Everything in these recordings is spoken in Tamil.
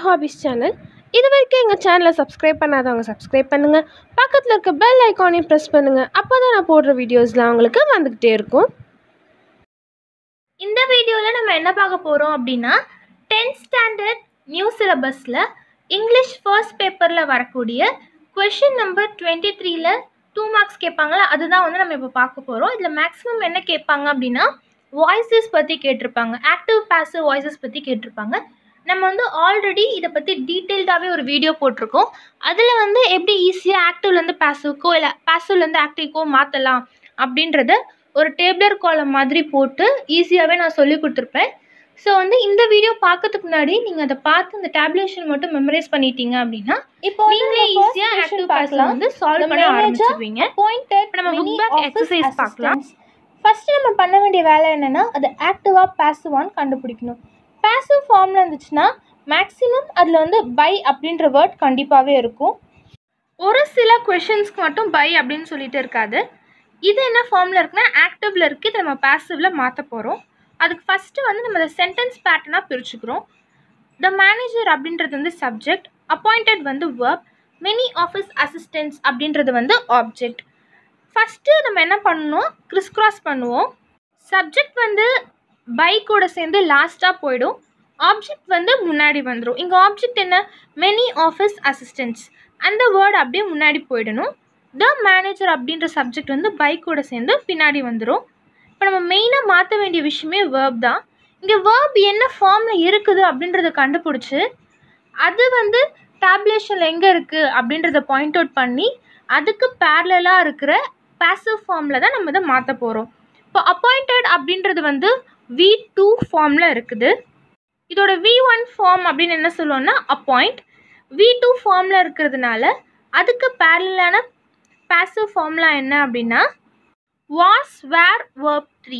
ஹாபிஸ் சேனல் இது வரைக்கும் எங்கள் சேனலை சப்ஸ்கிரைப் பண்ணாதவங்க சப்ஸ்கிரைப் பண்ணுங்கள் பக்கத்தில் இருக்க பெல் ஐக்கானையும் ப்ரெஸ் பண்ணுங்கள் அப்போ தான் நான் போடுற வீடியோஸ்லாம் உங்களுக்கு வந்துக்கிட்டே இருக்கும் இந்த வீடியோவில் நம்ம என்ன பார்க்க போகிறோம் அப்படின்னா டென்த் ஸ்டாண்டர்ட் நியூ சிலபஸில் இங்கிலீஷ் ஃபர்ஸ்ட் பேப்பரில் வரக்கூடிய கொஷின் நம்பர் டுவெண்ட்டி த்ரீல டூ மார்க்ஸ் கேட்பாங்களா அதுதான் வந்து நம்ம இப்போ பார்க்க போகிறோம் இதில் மேக்ஸிமம் என்ன கேட்பாங்க அப்படின்னா வாய்ஸஸ் பற்றி கேட்டிருப்பாங்க ஆக்டிவ் பாசிவ் வாய்ஸஸ் பற்றி கேட்டிருப்பாங்க நம்ம வந்து ஆல்ரெடி இதை பற்றி டீட்டெயில்டாகவே ஒரு வீடியோ போட்டிருக்கோம் அதில் வந்து எப்படி ஈஸியாக ஆக்டிவ்லேருந்து பாசிவ்க்கோ இல்லை பாசிவ்லேருந்து ஆக்டிவ்க்கோ மாற்றலாம் அப்படின்றத ஒரு டேபிளர் காலம் மாதிரி போட்டு ஈஸியாகவே நான் சொல்லி கொடுத்துருப்பேன் ஸோ வந்து இந்த வீடியோ பார்க்கறதுக்கு முன்னாடி நீங்கள் அதை பார்த்து இந்த டேப்லேஷன் மட்டும் மெமரைஸ் பண்ணிட்டீங்க அப்படின்னா இப்போ வந்து நீங்களே நம்ம first ஈஸியாக question ஆக்டிவ் பாசிவ் பார்க்கலாம். வந்து சால்வ் The பண்ண manager ஆரம்பிச்சிருவீங்க pointed இப்ப நம்ம book many back office exercise பார்க்கலாம். assistants. First நம்ம பண்ண வேண்டிய வேலை என்னன்னா அது ஆக்டிவா பாசிவான்னு கண்டுபிடிக்கணும் பாசிவ் ஃபார்ம்ல இருந்துச்சுன்னா மேக்ஸிமம் அதில் வந்து பை அப்படின்ற வேர்ட் கண்டிப்பாகவே இருக்கும் ஒரு சில கொஷின்ஸ்க்கு மட்டும் பை அப்படின்னு சொல்லிட்டு இருக்காது இது என்ன ஃபார்மில் இருக்குன்னா ஆக்டிவ்ல இருக்கு இதை நம்ம பாசிவில் மாற்ற போகிறோம் அதுக்கு ஃபஸ்ட்டு வந்து நம்ம சென்டென்ஸ் பேட்டர்னாக பிரிச்சுக்கிறோம் த மேனேஜர் அப்படின்றது வந்து சப்ஜெக்ட் அப்பாயிண்டட் வந்து ஒர்க் மெனி ஆஃபீஸ் அசிஸ்டன்ட்ஸ் அப்படின்றது வந்து ஆப்ஜெக்ட் ஃபஸ்ட்டு நம்ம என்ன பண்ணணும் கிறிஸ் கிராஸ் பண்ணுவோம் சப்ஜெக்ட் வந்து பை கூட சேர்ந்து லாஸ்ட்டாக போயிடும் ஆப்ஜெக்ட் வந்து முன்னாடி வந்துடும் இங்கே ஆப்ஜெக்ட் என்ன மெனி ஆஃபீஸ் அசிஸ்டன்ட்ஸ் அந்த வேர்டு அப்படியே முன்னாடி போயிடணும் த மேனேஜர் அப்படின்ற சப்ஜெக்ட் வந்து பை கூட சேர்ந்து பின்னாடி வந்துடும் இப்போ நம்ம மெயினாக மாற்ற வேண்டிய விஷயமே வேர்ப் தான் இங்கே வேர்ப் என்ன ஃபார்மில் இருக்குது அப்படின்றத கண்டுபிடிச்சி அது வந்து டேப்லேஷனில் எங்கே இருக்குது அப்படின்றத பாயிண்ட் அவுட் பண்ணி அதுக்கு பேரலாக இருக்கிற பாசிவ் ஃபார்மில் தான் நம்ம இதை மாற்ற போகிறோம் இப்போ அப்பாயிண்டட் அப்படின்றது வந்து வி டூ ஃபார்மில் இருக்குது இதோட வி ஒன் ஃபார்ம் அப்படின்னு என்ன சொல்லுவோம்னா அப்பாயிண்ட் வி டூ ஃபார்மில் இருக்கிறதுனால அதுக்கு பேரலான பாசிவ் ஃபார்ம்லாம் என்ன அப்படின்னா was were verb three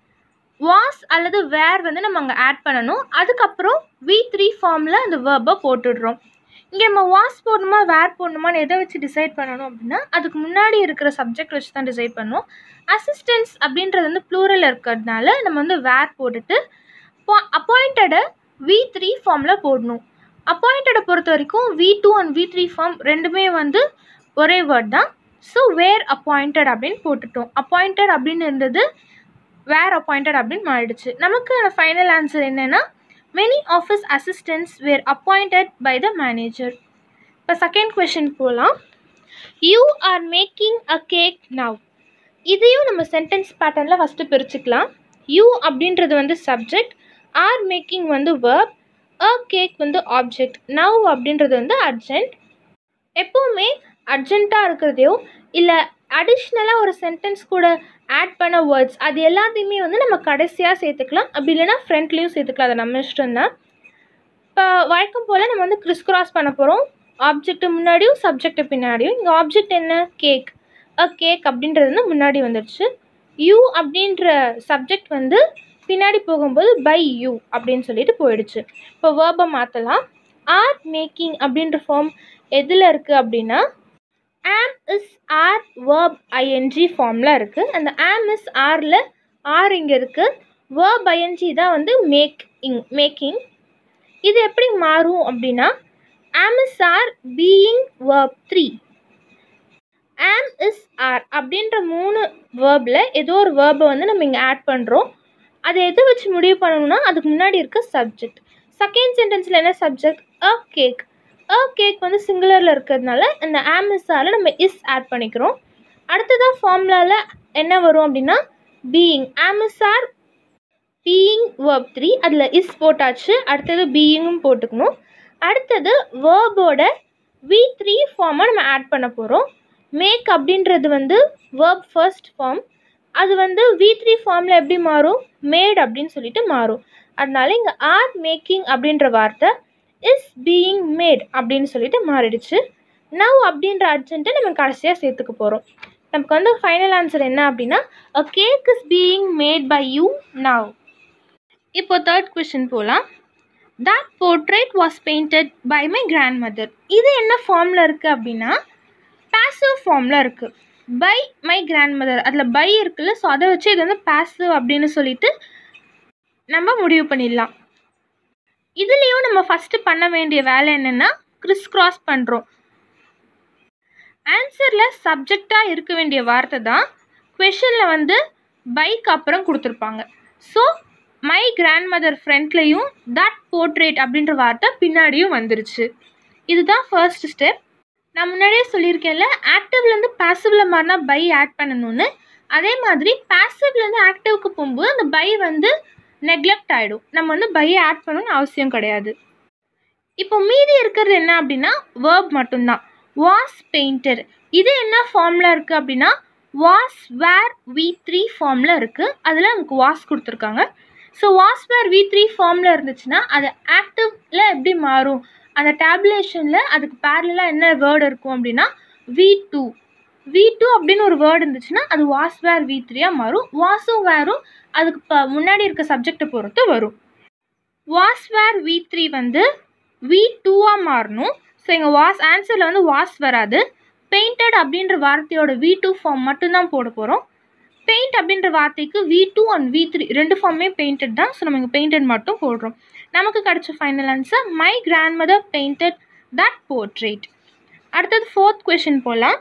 was அல்லது வேர் வந்து நம்ம அங்கே ஆட் பண்ணணும் அதுக்கப்புறம் வி த்ரீ ஃபார்மில் அந்த வேர்பை போட்டுடுறோம் இங்கே நம்ம வாஸ் போடணுமா வேர் போடணுமான்னு எதை வச்சு டிசைட் பண்ணணும் அப்படின்னா அதுக்கு முன்னாடி இருக்கிற சப்ஜெக்ட் வச்சு தான் டிசைட் பண்ணணும் அசிஸ்டன்ஸ் அப்படின்றது வந்து ப்ளூரல் இருக்கிறதுனால நம்ம வந்து வேர் போட்டுட்டு அப்பாயிண்டடை வி த்ரீ ஃபார்மில் போடணும் அப்பாயிண்டடை பொறுத்த வரைக்கும் V two and V three form ரெண்டுமே வந்து ஒரே வேர்ட் தான் ஸோ வேர் அப்பாயிண்டட் அப்படின்னு போட்டுட்டோம் அப்பாயிண்டட் அப்படின்னு இருந்தது வேர் அப்பாயிண்டட் அப்படின்னு மாறிடுச்சு நமக்கு ஃபைனல் ஆன்சர் என்னென்னா many office assistants were appointed by the manager இப்போ செகண்ட் கொஷின் போகலாம் you are making a cake now இதையும் நம்ம சென்டென்ஸ் பேட்டர்னில் ஃபஸ்ட்டு பிரிச்சுக்கலாம் யூ அப்படின்றது வந்து சப்ஜெக்ட் ஆர் மேக்கிங் வந்து வேர்ப் அ கேக் வந்து ஆப்ஜெக்ட் நவ் அப்படின்றது வந்து அர்ஜென்ட் எப்போவுமே அர்ஜென்ட்டாக இருக்கிறதையோ இல்லை அடிஷ்னலாக ஒரு சென்டென்ஸ் கூட ஆட் பண்ண வேர்ட்ஸ் அது எல்லாத்தையுமே வந்து நம்ம கடைசியாக சேர்த்துக்கலாம் அப்படி இல்லைன்னா ஃப்ரண்ட்லேயும் சேர்த்துக்கலாம் அதை நம்ம இஷ்டம் தான் இப்போ வழக்கம் போல் நம்ம வந்து கிறிஸ் கிராஸ் பண்ண போகிறோம் ஆப்ஜெக்ட் முன்னாடியும் சப்ஜெக்ட் பின்னாடியும் இங்கே ஆப்ஜெக்ட் என்ன கேக் அ கேக் அப்படின்றது வந்து முன்னாடி வந்துடுச்சு யூ அப்படின்ற சப்ஜெக்ட் வந்து பின்னாடி போகும்போது பை யூ அப்படின்னு சொல்லிட்டு போயிடுச்சு இப்போ வேர்பை மாற்றலாம் ஆர் மேக்கிங் அப்படின்ற ஃபார்ம் எதில் இருக்குது அப்படின்னா am is R verb I N G ஃபார்மில் இருக்குது அந்த ஆம் இஸ் ஆரில் ஆர் இங்கே இருக்குது வேர்ப் ஐஎன்ஜி தான் வந்து மேக் இங் மேக்கிங் இது எப்படி மாறும் அப்படின்னா am is are being verb three am is are அப்படின்ற மூணு வேர்பில் ஏதோ ஒரு வேர்பை வந்து நம்ம இங்கே ஆட் பண்ணுறோம் அதை எதை வச்சு முடிவு பண்ணணும்னா அதுக்கு முன்னாடி இருக்க சப்ஜெக்ட் செகண்ட் சென்டென்ஸில் என்ன subject a cake a cake வந்து சிங்குலரில் இருக்கிறதுனால இந்த ஆம் இஸ் ஆரில் நம்ம இஸ் ஆட் பண்ணிக்கிறோம் அடுத்ததாக ஃபார்முலாவில் என்ன வரும் அப்படின்னா being am is are being verb three அதில் இஸ் போட்டாச்சு அடுத்தது பீயிங்கும் போட்டுக்கணும் அடுத்தது வேர்போட வி த்ரீ ஃபார்மை நம்ம ஆட் பண்ண போகிறோம் மேக் அப்படின்றது வந்து வேர்ப் ஃபர்ஸ்ட் ஃபார்ம் அது வந்து வி த்ரீ ஃபார்மில் எப்படி மாறும் மேட் அப்படின்னு சொல்லிட்டு மாறும் அதனால இங்கே ஆர் மேக்கிங் அப்படின்ற வார்த்தை இஸ் பீயிங் மேட் அப்படின்னு சொல்லிட்டு மாறிடுச்சு நவ் அப்படின்ற அர்ஜென்ட்டை நம்ம கடைசியாக சேர்த்துக்க போகிறோம் நமக்கு வந்து ஃபைனல் ஆன்சர் என்ன அப்படின்னா a cake is being made by you now இப்போ தேர்ட் கொஷின் போகலாம் that portrait was painted by my grandmother இது என்ன ஃபார்மில் இருக்குது அப்படின்னா பாசிவ் ஃபார்மில் இருக்குது பை மை கிராண்ட் மதர் அதில் பை இருக்குல்ல ஸோ அதை வச்சு இது வந்து பாசிவ் அப்படின்னு சொல்லிட்டு நம்ம முடிவு பண்ணிடலாம் இதுலேயும் நம்ம ஃபஸ்ட்டு பண்ண வேண்டிய வேலை என்னென்னா கிறிஸ் கிராஸ் பண்ணுறோம் ஆன்சரில் சப்ஜெக்டாக இருக்க வேண்டிய வார்த்தை தான் கொஷனில் வந்து பைக் அப்புறம் கொடுத்துருப்பாங்க ஸோ மை கிராண்ட் மதர் ஃப்ரண்ட்லேயும் தட் போர்ட்ரேட் அப்படின்ற வார்த்தை பின்னாடியும் வந்துருச்சு இதுதான் ஃபர்ஸ்ட் ஸ்டெப் நான் முன்னாடியே சொல்லியிருக்கேன்ல ஆக்டிவ்லேருந்து பேசிவில் மாறினா பை ஆட் பண்ணணும்னு அதே மாதிரி பேசிவ்லேருந்து ஆக்டிவ்க்கு போகும்போது அந்த பை வந்து நெக்லெக்ட் ஆகிடும் நம்ம வந்து பையை ஆட் பண்ணணும்னு அவசியம் கிடையாது இப்போ மீதி இருக்கிறது என்ன அப்படின்னா வேர்ப் மட்டும்தான் வாஸ் பெயிண்டட் இது என்ன ஃபார்மில் இருக்குது அப்படின்னா வாஸ் வேர் வி த்ரீ ஃபார்மில் இருக்குது அதில் நமக்கு வாஸ் கொடுத்துருக்காங்க so was were V three ஃபார்மில் இருந்துச்சுன்னா அது ஆக்டிவ்ல எப்படி மாறும் அந்த டேப்லேஷனில் அதுக்கு பேரலாக என்ன வேர்டு இருக்கும் அப்படின்னா வி டூ வி டூ அப்படின்னு ஒரு வேர்டு இருந்துச்சுன்னா அது வாஸ் வேர் வி த்ரீயாக மாறும் வாஸும் வேரும் அதுக்கு இப்போ முன்னாடி இருக்க சப்ஜெக்டை பொறுத்து வரும் வாஸ் வேர் வி த்ரீ வந்து வி டூவாக மாறணும் ஸோ எங்கள் வாஸ் ஆன்சரில் வந்து வாஸ் வராது பெயிண்டட் அப்படின்ற வார்த்தையோட வி டூ ஃபார்ம் மட்டும்தான் போட போகிறோம் பெயிண்ட் அப்படின்ற வார்த்தைக்கு V two and V three ரெண்டு ஃபார்மே பெயிண்டட் தான் ஸோ நம்ம இங்கே பெயிண்டட் மட்டும் போடுறோம் நமக்கு கிடச்ச final answer my grandmother painted that portrait அடுத்தது ஃபோர்த் கொஷின் போகலாம்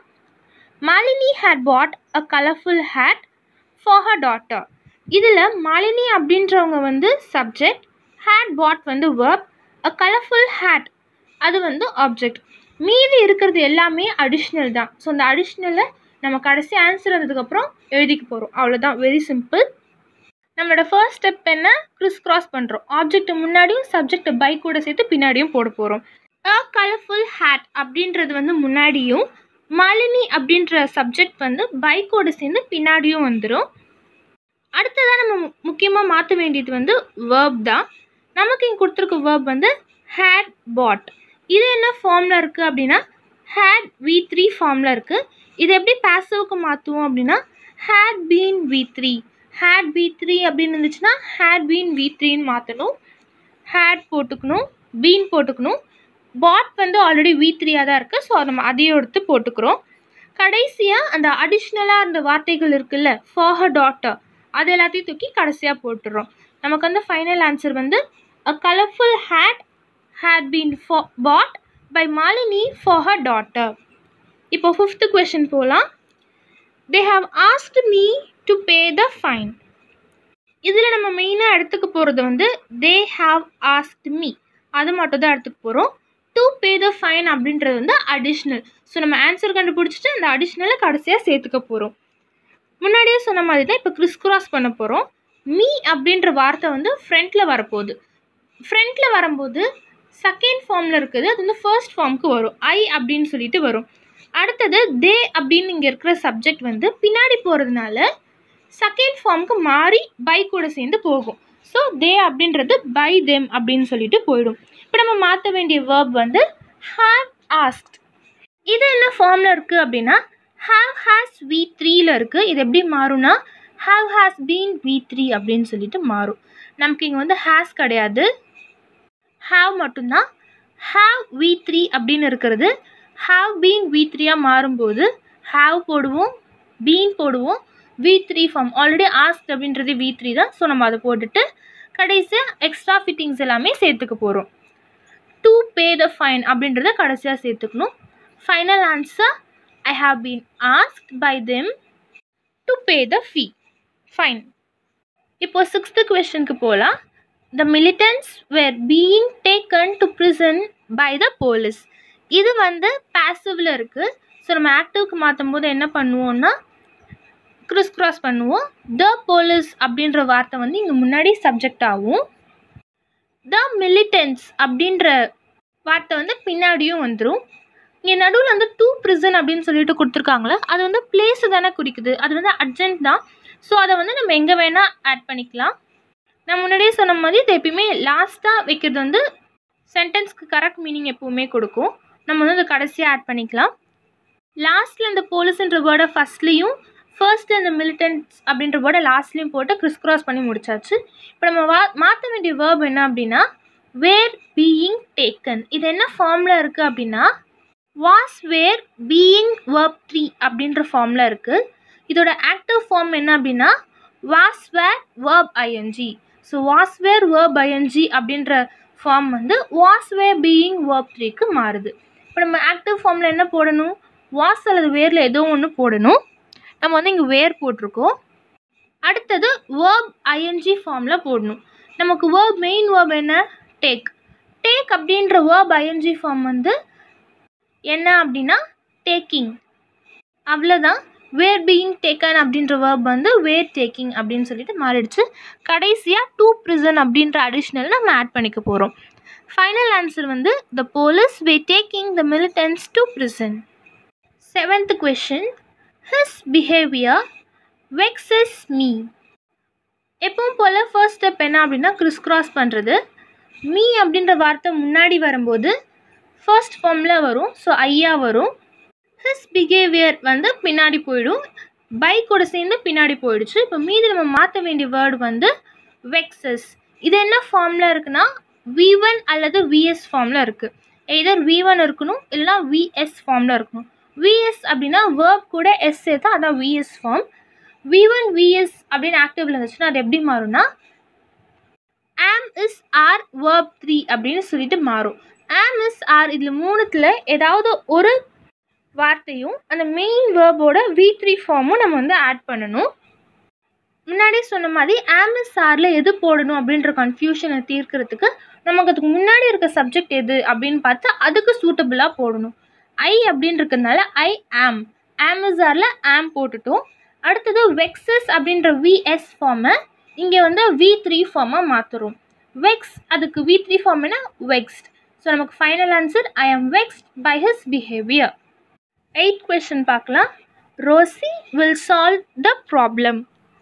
Malini had bought a colourful hat for her daughter இதில் மாலினி அப்படின்றவங்க வந்து சப்ஜெக்ட் ஹேட் பாட் வந்து வேர்ப் அ கலர்ஃபுல் ஹேட் அது வந்து ஆப்ஜெக்ட் மீதி இருக்கிறது எல்லாமே அடிஷ்னல் தான் ஸோ அந்த அடிஷ்னலை நம்ம கடைசி ஆன்சர் வந்ததுக்கப்புறம் எழுதிக்க போகிறோம் அவ்வளோதான் வெரி சிம்பிள் நம்மளோட ஃபர்ஸ்ட் ஸ்டெப் என்ன கிறிஸ் கிராஸ் பண்ணுறோம் ஆப்ஜெக்ட் முன்னாடியும் சப்ஜெக்ட் பை கூட சேர்த்து பின்னாடியும் போட போகிறோம் அ கலர்ஃபுல் ஹேட் அப்படின்றது வந்து முன்னாடியும் மாலினி அப்படின்ற சப்ஜெக்ட் வந்து பைக்கோடு சேர்ந்து பின்னாடியும் வந்துடும் அடுத்ததாக நம்ம முக்கியமாக மாற்ற வேண்டியது வந்து வேர்ப் தான் நமக்கு இங்கே கொடுத்துருக்க வேர்ப் வந்து ஹேட் பாட் இது என்ன ஃபார்மில் இருக்குது அப்படின்னா ஹேட் வி த்ரீ ஃபார்மில் இருக்குது இது எப்படி பேசிவ்க்கு மாற்றுவோம் அப்படின்னா had been V three had V three அப்படின்னு இருந்துச்சுன்னா ஹேட் பீன் வி த்ரீன்னு மாற்றணும் ஹேட் போட்டுக்கணும் பீன் போட்டுக்கணும் பாட் வந்து ஆல்ரெடி வி த்ரீயாக தான் இருக்குது ஸோ நம்ம அதையும் எடுத்து போட்டுக்கிறோம் கடைசியாக அந்த அடிஷ்னலாக அந்த வார்த்தைகள் இருக்குல்ல ஃபார் டாட்டர் அது எல்லாத்தையும் தூக்கி கடைசியாக போட்டுடுறோம் நமக்கு வந்து ஃபைனல் ஆன்சர் வந்து a colourful hat had been ஃபா bought by Malini for her daughter இப்போ ஃபிஃப்த்து கொஷின் போகலாம் they have asked me to pay the fine இதில் நம்ம மெயினாக எடுத்துக்க போகிறது வந்து தே ஹாவ் ஆஸ்க்டு மீ அது மட்டும் தான் எடுத்துக்க போகிறோம் டு பே த ஃபைன் அப்படின்றது வந்து அடிஷ்னல் ஸோ நம்ம ஆன்சர் கண்டுபிடிச்சிட்டு அந்த அடிஷ்னலை கடைசியாக சேர்த்துக்க போகிறோம் முன்னாடியே சொன்ன மாதிரி தான் இப்போ கிறிஸ் கிராஸ் பண்ண போகிறோம் மீ அப்படின்ற வார்த்தை வந்து ஃப்ரண்ட்டில் வரப்போகுது ஃப்ரண்ட்டில் வரும்போது செகண்ட் ஃபார்மில் இருக்குது அது வந்து ஃபர்ஸ்ட் ஃபார்முக்கு வரும் ஐ அப்படின்னு சொல்லிட்டு வரும் அடுத்தது தே அப்படின்னு இங்கே இருக்கிற சப்ஜெக்ட் வந்து பின்னாடி போகிறதுனால செகண்ட் ஃபார்முக்கு மாறி பை கூட சேர்ந்து போகும் ஸோ தே அப்படின்றது பை தெம் அப்படின்னு சொல்லிட்டு போயிடும் இப்போ நம்ம மாற்ற வேண்டிய வேர்ப் வந்து ஹாவ் ஆஸ்க்ட் இது என்ன ஃபார்மில் இருக்குது அப்படின்னா ஹாவ் ஹேஸ் வி த்ரீயில் இருக்குது இது எப்படி மாறும்னா have has been V three அப்படின்னு சொல்லிட்டு மாறும் நமக்கு இங்கே வந்து ஹேஸ் கிடையாது ஹாவ் மட்டும்தான் ஹாவ் வி த்ரீ அப்படின்னு இருக்கிறது ஹாவ் பீன் வி த்ரீயாக மாறும்போது ஹாவ் போடுவோம் பீன் போடுவோம் V three form already ask அப்படின்றது வி த்ரீ தான் ஸோ நம்ம அதை போட்டுட்டு கடைசியாக எக்ஸ்ட்ரா ஃபிட்டிங்ஸ் எல்லாமே சேர்த்துக்க போகிறோம் டு பே த ஃபைன் அப்படின்றத கடைசியாக சேர்த்துக்கணும் final answer I have been asked by them to pay the ஃபீ ஃபைன் இப்போ சிக்ஸ்த்து கொஷனுக்கு போகலாம் the militants were being taken to prison by the police இது வந்து பேசிவில் இருக்குது ஸோ நம்ம ஆக்டிவ்க்கு மாற்றும் போது என்ன பண்ணுவோம்னா கிறிஸ் கிராஸ் பண்ணுவோம் த போலீஸ் அப்படின்ற வார்த்தை வந்து இங்கே முன்னாடி சப்ஜெக்ட் ஆகும் த மிலிட்டன்ஸ் அப்படின்ற வார்த்தை வந்து பின்னாடியும் வந்துடும் இங்கே நடுவில் வந்து டூ ப்ரிசன் அப்படின்னு சொல்லிட்டு கொடுத்துருக்காங்களே அது வந்து பிளேஸு தானே குறிக்குது அது வந்து அர்ஜென்ட் தான் ஸோ அதை வந்து நம்ம எங்கே வேணால் ஆட் பண்ணிக்கலாம் நான் முன்னாடியே சொன்ன மாதிரி இது எப்பயுமே லாஸ்ட்டாக வைக்கிறது வந்து சென்டென்ஸ்க்கு கரெக்ட் மீனிங் எப்போவுமே கொடுக்கும் நம்ம வந்து அதை கடைசியாக ஆட் பண்ணிக்கலாம் லாஸ்ட்டில் இந்த போலீஸ்ன்ற வேர்டை ஃபஸ்ட்லேயும் ஃபர்ஸ்ட் இந்த மிலிட்டன்ஸ் அப்படின்ற வேர்டை லாஸ்ட்லேயும் போட்டு கிறிஸ் கிராஸ் பண்ணி முடிச்சாச்சு இப்போ நம்ம வா மாற்ற வேண்டிய வேர்ப் என்ன அப்படின்னா வேர் பீயிங் டேக்கன் இது என்ன ஃபார்மில் இருக்குது அப்படின்னா was were being verb three அப்படின்ற ஃபார்மில் இருக்குது இதோட ஆக்டிவ் ஃபார்ம் என்ன அப்படின்னா was were verb I N G so was were verb I N G அப்படின்ற ஃபார்ம் வந்து வாஸ் வே பீயிங் வேர்ப் த்ரீக்கு மாறுது இப்போ நம்ம ஆக்டிவ் ஃபார்மில் என்ன போடணும் வாஸ் அல்லது வேரில் ஏதோ ஒன்று போடணும் நம்ம வந்து இங்கே வேர் போட்டிருக்கோம் அடுத்தது வேர்ப் ஐஎன்ஜி ஃபார்மில் போடணும் நமக்கு வேர்ப் மெயின் வேர்ப் என்ன டேக் டேக் அப்படின்ற வேர்ப் ஐஎன்ஜி ஃபார்ம் வந்து என்ன அப்படின்னா டேக்கிங் அவ்வளோதான் வேர் பீயிங் டேக்கன் அப்படின்ற வேர்ப் வந்து வேர் டேக்கிங் அப்படின்னு சொல்லிட்டு மாறிடுச்சு கடைசியாக டூ ப்ரிசன் அப்படின்ற அடிஷ்னல் நம்ம ஆட் பண்ணிக்க போகிறோம் ஃபைனல் ஆன்சர் வந்து the police were taking the militants to prison seventh question his behaviour vexes me எப்பவும் போல் ஃபர்ஸ்ட் ஸ்டெப் என்ன அப்படின்னா கிறிஸ் கிராஸ் பண்ணுறது மீ அப்படின்ற வார்த்தை முன்னாடி வரும்போது ஃபர்ஸ்ட் ஃபார்மில் வரும் ஸோ ஐயா வரும் ஹிஸ் பிஹேவியர் வந்து பின்னாடி போயிடும் பை கூட சேர்ந்து பின்னாடி போயிடுச்சு இப்போ மீதி நம்ம மாற்ற வேண்டிய வேர்டு வந்து வெக்ஸஸ் இது என்ன ஃபார்மில் இருக்குன்னா வி ஒன் அல்லது விஎஸ் ஃபார்மில் இருக்குது எதர் வி ஒன் இருக்கணும் இல்லைனா விஎஸ் ஃபார்மில் இருக்கணும் விஎஸ் அப்படின்னா வேர்ப் கூட எஸ் சேர்த்தா அதான் V S form V one V S அப்படின்னு ஆக்டிவ்ல இருந்துச்சுன்னா அது எப்படி மாறும்னா ஆம் இஸ் ஆர் வேர்ப் த்ரீ அப்படின்னு சொல்லிட்டு மாறும் ஆம் இஸ் ஆர் இதில் மூணுத்தில் ஏதாவது ஒரு வார்த்தையும் அந்த மெயின் வேர்போட வி த்ரீ ஃபார்மும் நம்ம வந்து ஆட் பண்ணணும் முன்னாடி சொன்ன மாதிரி ஆமிஸ் ஆரில் எது போடணும் அப்படின்ற கன்ஃபியூஷனை தீர்க்கிறதுக்கு நமக்கு அதுக்கு முன்னாடி இருக்க சப்ஜெக்ட் எது அப்படின்னு பார்த்து அதுக்கு சூட்டபுளாக போடணும் ஐ அப்படின்னு இருக்கிறதுனால ஐ ஆம் ஆமிசாரில் ஆம் போட்டுட்டோம் அடுத்தது வெக்ஸஸ் அப்படின்ற விஎஸ் ஃபார்மை இங்கே வந்து வி த்ரீ ஃபார்மாக மாற்றுறோம் வெக்ஸ் அதுக்கு வி த்ரீ ஃபார்ம் என்ன வெக்ஸ்ட் ஸோ நமக்கு final answer I am vexed by his behaviour eight question பார்க்கலாம் Rosie will solve the problem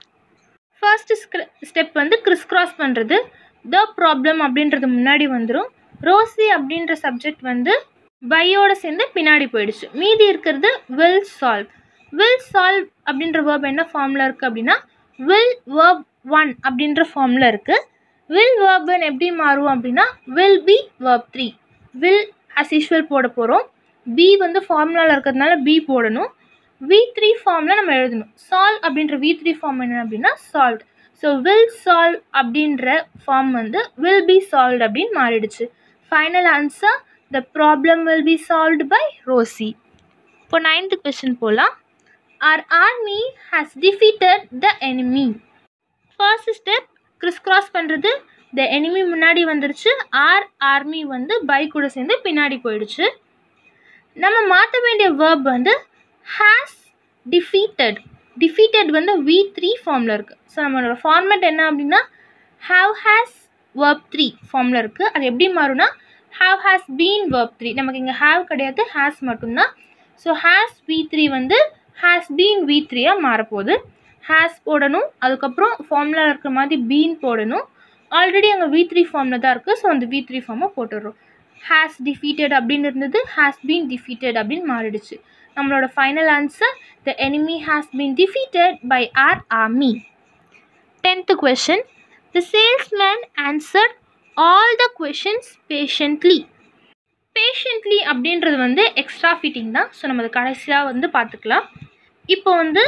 first step வந்து கிறிஸ் கிராஸ் பண்ணுறது த ப்ராப்ளம் அப்படின்றது முன்னாடி வந்துடும் ரோசி அப்படின்ற சப்ஜெக்ட் வந்து பையோட சேர்ந்து பின்னாடி போயிடுச்சு மீதி இருக்கிறது வில் சால்வ் வில் சால்வ் அப்படின்ற வேர்ப் என்ன ஃபார்மில் இருக்குது அப்படின்னா வில் வேர்ப் ஒன் அப்படின்ற ஃபார்மில் இருக்குது வில் வேர்ப் ஒன் எப்படி மாறும் அப்படின்னா will be verb three will as usual போட போகிறோம் பி வந்து ஃபார்முலாவில் இருக்கிறதுனால பி போடணும் வி த்ரீ ஃபார்மில் நம்ம எழுதணும் சால்வ் அப்படின்ற வி த்ரீ ஃபார்ம் என்ன அப்படின்னா சால்வ் ஸோ வில் சால்வ் அப்படின்ற ஃபார்ம் வந்து வில் பி சால்வ் அப்படின்னு மாறிடுச்சு final answer the problem will be solved by Rosie இப்போ நைன்த் கொஸ்டின் போகலாம் our army has defeated the enemy first step criss cross பண்ணுறது த எனிமி முன்னாடி வந்துருச்சு ஆர் ஆர்மி வந்து பை கூட சேர்ந்து பின்னாடி போயிடுச்சு நம்ம மாற்ற வேண்டிய வேர்ப் வந்து ஹேஸ் டிஃபீட்டட் டிஃபீட்டட் வந்து வி த்ரீ ஃபார்மில் இருக்குது ஸோ நம்மளோட ஃபார்மேட் என்ன அப்படின்னா ஹாவ் ஹேஸ் வேர்ப் த்ரீ ஃபார்மில் இருக்குது அது எப்படி மாறும்னா have has been verb three நமக்கு இங்கே ஹாவ் கிடையாது ஹேஸ் மட்டும்தான் ஸோ ஹேஸ் வி த்ரீ வந்து ஹேஸ் பீன் வி த்ரீயாக மாறப்போகுது ஹேஸ் போடணும் அதுக்கப்புறம் ஃபார்முலா இருக்கிற மாதிரி பீன் போடணும் ஆல்ரெடி அங்கே வி த்ரீ ஃபார்மில் தான் இருக்குது ஸோ அந்த வி த்ரீ ஃபார்மை போட்டுடுறோம் ஹேஸ் டிஃபீட்டட் அப்படின்னு இருந்தது ஹேஸ் பீன் டிஃபீட்டட் அப்படின்னு மாறிடுச்சு நம்மளோட final answer the enemy has been defeated by our army tenth question the salesman answered all the questions patiently patiently அப்படின்றது வந்து எக்ஸ்ட்ரா ஃபிட்டிங் தான் ஸோ நம்ம அதை கடைசியாக வந்து பார்த்துக்கலாம் இப்போ வந்து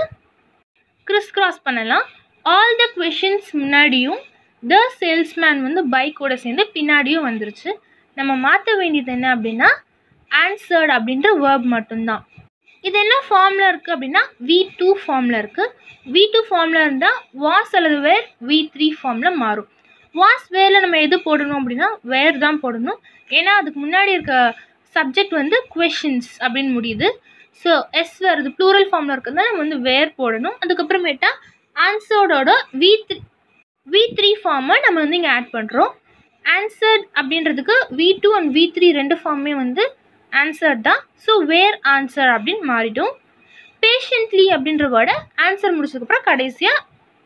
கிறிஸ் கிராஸ் பண்ணலாம் ஆல் த கொஷின்ஸ் முன்னாடியும் த சேல்ஸ்மேன் வந்து பைக்கோட சேர்ந்து பின்னாடியும் வந்துருச்சு நம்ம மாற்ற வேண்டியது என்ன அப்படின்னா ஆன்சர்ட் அப்படின்ற வேர்ப் மட்டும்தான் இது என்ன ஃபார்மில் இருக்குது அப்படின்னா வி டூ ஃபார்மில் இருக்குது வி டூ ஃபார்மில் இருந்தால் வாஸ் அல்லது வேர் வி த்ரீ ஃபார்மில் மாறும் வாஸ் வேரில் நம்ம எது போடணும் அப்படின்னா வேர் தான் போடணும் ஏன்னா அதுக்கு முன்னாடி இருக்க சப்ஜெக்ட் வந்து கொஷின்ஸ் அப்படின்னு முடியுது ஸோ எஸ் வருது ப்ளூரல் ஃபார்மில் இருக்கிறதுனால நம்ம வந்து வேர் போடணும் அதுக்கப்புறமேட்டா ஆன்சர்டோட வி த்ரீ வி த்ரீ ஃபார்மை நம்ம வந்து இங்கே ஆட் பண்ணுறோம் ஆன்சர்ட் அப்படின்றதுக்கு V two and V three ரெண்டு ஃபார்மே வந்து ஆன்சர் தான் ஸோ வேர் ஆன்சர் அப்படின்னு மாறிடும் பேஷண்ட்லி அப்படின்ற வேர்டை ஆன்சர் முடிச்சதுக்கப்புறம் கடைசியாக